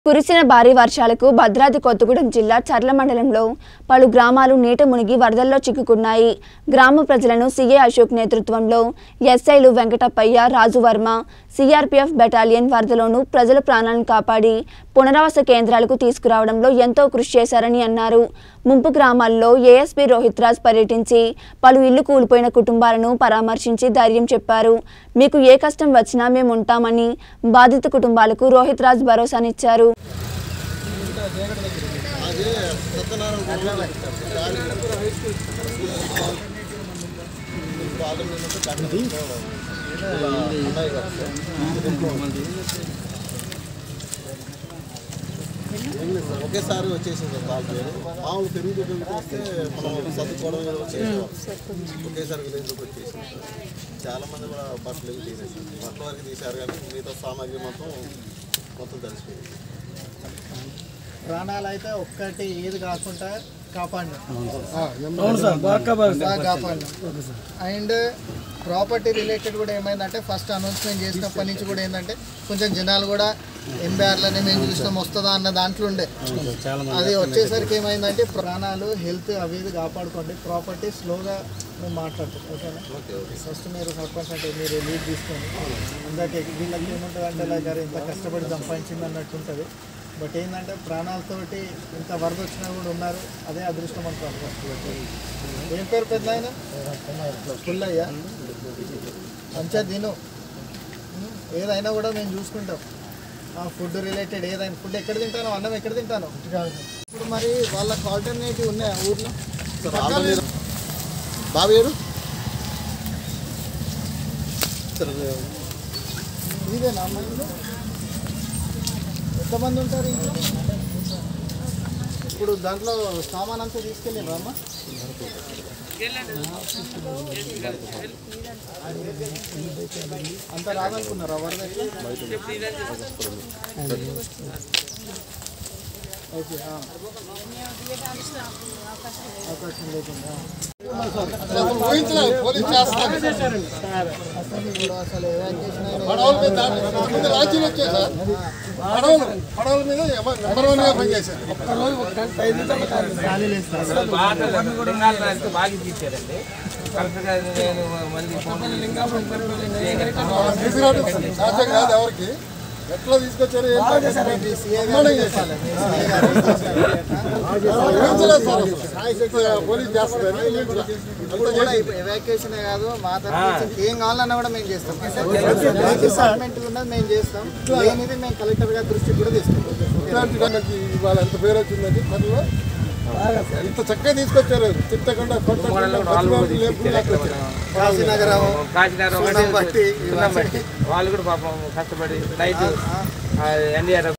కురిసిన భారీ వర్షాలకు భద్రాద్రి కొత్తగూడెం జిల్లా చర్ల మండలంలో పలు గ్రామాలు నీట మునిగి వరదల్లో చిక్కుకున్నాయి గ్రామ ప్రజలను సీఏ అశోక్ నేతృత్వంలో ఎస్ఐలు వెంకటప్పయ్య రాజువర్మ సిఆర్పీఎఫ్ బెటాలియన్ వరదలోనూ ప్రజల ప్రాణాలను కాపాడి పునరావాస కేంద్రాలకు తీసుకురావడంలో ఎంతో కృషి చేశారని అన్నారు ముంపు గ్రామాల్లో ఏఎస్పీ రోహిత్ రాజ్ పర్యటించి పలు ఇళ్లు కూలిపోయిన కుటుంబాలను పరామర్శించి ధైర్యం చెప్పారు మీకు ఏ కష్టం వచ్చినా మేము ఉంటామని బాధిత కుటుంబాలకు రోహిత్ రాజ్ భరోసానిచ్చారు ఒకేసారి వచ్చేసింది కాల్ చేయడం మామూలు పెరుగు పెరుగుతూ వస్తే మనం సర్దుకోవడం ఏదో చేసేవాళ్ళం ఒకేసారి విలేజ్లోకి వచ్చేసింది చాలా మంది కూడా బట్టలు ఇవి తీసేసారు బట్టల వరకు తీశారు కానీ మిగతా సామాగ్రి మొత్తం మొత్తం తెలిసిపోయింది ప్రాణాలు అయితే ఒక్కటి ఏది కాకుండా కాపాడిన బాగా బాగా కాపాడిన అండ్ ప్రాపర్టీ రిలేటెడ్ కూడా ఏమైందంటే ఫస్ట్ అనౌన్స్మెంట్ చేసినప్పటి నుంచి కూడా ఏంటంటే కొంచెం జనాలు కూడా ఎంబీఆర్లోనే మేము చూసినాం వస్తుందా అన్న దాంట్లో ఉండే అది వచ్చేసరికి ఏమైందంటే ప్రాణాలు హెల్త్ అవి ఇవి కాపాడుకోండి ప్రాపర్టీ స్లోగా మేము మాట్లాడుతాం ఓకేనా ఫస్ట్ మీరు సర్పంచ్ అంటే మీరు లీడ్ తీసుకోండి ఇందాక వీళ్ళకి ఏముంటుంది అంటే లైక్ అరే ఇంత కష్టపడి సంపాదించింది అన్నట్టు ఉంటుంది బట్ ఏంటంటే ప్రాణాలతోటి ఇంత వరద వచ్చినా కూడా ఉన్నారు అదే అదృష్టం అనుకోవాలి ఏం పేరు పెద్ద ఆయన పుల్లయ్య మంచిగా తిను ఉం? ఏదైనా కూడా మేము చూసుకుంటాం ఆ ఫుడ్ రిలేటెడ్ ఏదైనా ఫుడ్ ఎక్కడ తింటానో అన్నం ఎక్కడ తింటాను ఇప్పుడు మరి వాళ్ళకి ఆల్టర్నేటివ్ ఉన్నాయా ఊర్లో ఆల్రెడీ బాబు ఏడు ఇదేనా అమ్మ ఇల్లు? ఎంతమంది ఉంటారు ఇంట్లో ఇప్పుడు దాంట్లో సామాన్ అంతా తీసుకెళ్ళారా అమ్మ అంత రాదనుకున్నారా వరద ఓకే ఆ. అవకాశం లేకుండా పోలీస్ చేస్తారు అసలు ఇప్పుడు అసలు evacuation అయిన పడవల మీద దాటి ముందు లాంచీలు వచ్చాయి సార్ పడవలు పడవల మీద ఎవ- నెంబర్ వన్ గా పనిచేశారు బాగా తీశారండి కరెక్ట్గా నేను మళ్ళీ ఫోన్ తీసుకురావడం సాధ్యం కాదు ఎవరికి ఎట్లా తీసుకొచ్చారు ఏం చేశారు? మీ CA గారు చెప్పాలి. మీ CA గారు ఏం చేశారు? ఊహించలేదు సార్ అసలు. పోలీస్ చేస్తారు ఇప్పుడు కూడా ఎవాక్యుయేషన్ కాదు మా తరఫు నుంచి ఏం కావాలన్నా కూడా మేము చేస్తాం డిపార్ట్మెంట్ ఉన్నది మేము చేస్తాం లేనిది మేము కలెక్టర్ గారి దృష్టికి కూడా తీసుకుంటాం ఇట్లాంటి దానికి ఇవాళ ఎంత పేరు వచ్చిందండి పనిలో ఎంత చక్కగా తీసుకొచ్చారు తిట్టకుండా కొట్టకుండా ప్రతివాళ్ళు లేకుండా వచ్చారు. కాశీనగరం కాకినాడ సున్నం బట్టి సున్నం బట్టి వాళ్ళు కూడా పాపం కష్టపడి నైట్ ఎన్డీఆర్